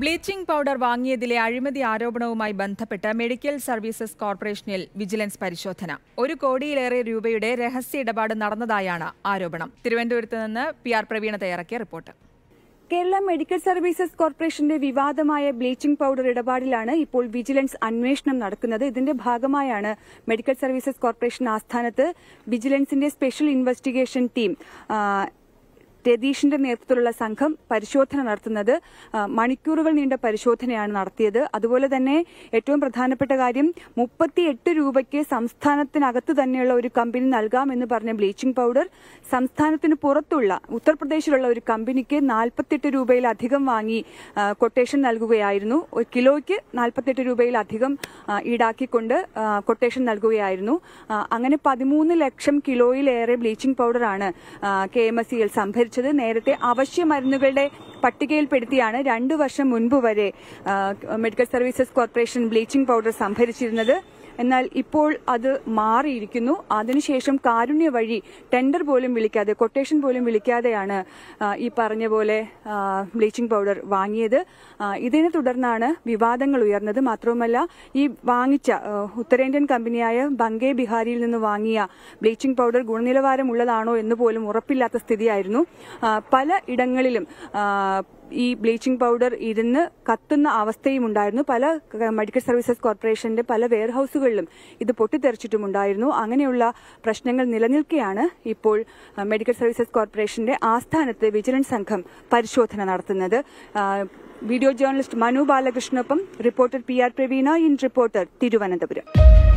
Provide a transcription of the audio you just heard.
bleaching powder വാങ്ങിയതിലെ അഴിമതി ആരോപണവുമായി ബന്ധപ്പെട്ട് മെഡിക്കൽ സർവീസസ് കോർപ്പറേഷനിൽ വിജിലൻസ് പരിശോധന ഒരു കോടിയിലേറെ രൂപയുടെ രഹസ്യ ഇടപാട് നടന്നതായാണ് ആരോപണം തിരുവനന്തപുരത്ത് നിന്ന് പി ആർ പ്രവീണ തയ്യാറാക്കിയ റിപ്പോർട്ട് കേരള മെഡിക്കൽ സർവീസസ് കോർപ്പറേഷന്റെ വിവാദമായ ബ്ലീച്ചിംഗ് പൗഡർ ഇടപാടിലാണ് ഇപ്പോൾ വിജിലൻസ് അന്വേഷണം നടക്കുന്നത് ഇതിന്റെ ഭാഗമായാണ് മെഡിക്കൽ സർവീസസ് കോർപ്പറേഷൻ ആസ്ഥാനത്ത് വിജിലൻസിന്റെ സ്പെഷ്യൽ ഇൻവെസ്റ്റിഗേഷൻ ടീം ആ, രതീഷിന്റെ നേതൃത്വത്തിലുള്ള സംഘം പരിശോധന നടത്തുന്നത് ആ, മണിക്കൂറുകൾ നീണ്ട പരിശോധനയാണ് നടത്തിയത് അതുപോലെ തന്നെ ഏറ്റവും പ്രധാനപ്പെട്ട കാര്യം മുപ്പത്തിയെട്ട് രൂപയ്ക്ക് സംസ്ഥാനത്തിനകത്ത് തന്നെയുള്ള ഒരു കമ്പനി നൽകാമെന്ന് പറഞ്ഞ ബ്ലീച്ചിംഗ് പൗഡർ സംസ്ഥാനത്തിന് പുറത്തുള്ള ഉത്തർപ്രദേശിലുള്ള ഒരു കമ്പനിക്ക് നാൽപ്പത്തെട്ട് രൂപയിലധികം വാങ്ങി ആ, കൊട്ടേഷൻ നൽകുകയായിരുന്നു ഒരു കിലോയ്ക്ക് നാൽപ്പത്തെട്ട് രൂപയിലധികം ആ, ഈടാക്കിക്കൊണ്ട് ആ, കൊട്ടേഷൻ നൽകുകയായിരുന്നു ആ, അങ്ങനെ പതിമൂന്ന് ലക്ഷം കിലോയിലേറെ ബ്ലീച്ചിംഗ് പൗഡറാണ് കെ എം എസ് സിയിൽ സംഭരിച്ചത് നേരത്തെ അവശ്യ മരുന്നുകളുടെ പട്ടികയിൽപ്പെടുത്തിയാണ് രണ്ടു വർഷം മുൻപ് വരെ ആ, medical services corporation bleaching powder സംഭരിച്ചിരുന്നത് എന്നാൽ ഇപ്പോൾ അത് മാറിയിരിക്കുന്നു അതിനുശേഷം കാരുണ്യ വഴി ടെൻഡർ പോലും വിളിക്കാതെ കൊട്ടേഷൻ പോലും വിളിക്കാതെയാണ് ആ, ഈ പറഞ്ഞ പോലെ ആ, ബ്ലീച്ചിംഗ് പൗഡർ വാങ്ങിയത് ആ, ഇതിനെ തുടർന്നാണ് വിവാദങ്ങൾ ഉയർന്നത് മാത്രവുമല്ല ഈ വാങ്ങിച്ച ആ, ഉത്തരേന്ത്യൻ കമ്പനിയായ ബംഗെ ബിഹാരിയിൽ നിന്ന് വാങ്ങിയ ബ്ലീച്ചിംഗ് പൗഡർ ഗുണനിലവാരമുള്ളതാണോ എന്ന് പോലും ഉറപ്പില്ലാത്ത സ്ഥിതിയായിരുന്നു ആ, പല ഇടങ്ങളിലും ആ, ഈ ബ്ലീച്ചിംഗ് പൗഡർ ഇരുന്ന് കത്തുന്ന അവസ്ഥയും ഉണ്ടായിരുന്നു പല ക- മെഡിക്കൽ സർവീസസ് കോർപ്പറേഷന്റെ പല വെയർഹൌസുകളിലും ഇത് പൊട്ടിത്തെറിച്ചിട്ടുമുണ്ടായിരുന്നു അങ്ങനെയുള്ള പ്രശ്നങ്ങൾ നിലനിൽക്കെയാണ് ഇപ്പോൾ ആ, മെഡിക്കൽ സർവീസസ് കോർപ്പറേഷന്റെ ആസ്ഥാനത്ത് വിജിലൻസ് സംഘം പരിശോധന നടത്തുന്നത് ആ, വീഡിയോ ജേർണലിസ്റ്റ് മനു ബാലകൃഷ്ണനൊപ്പം reporter P R Praveena in reporter Thiruvananthapuram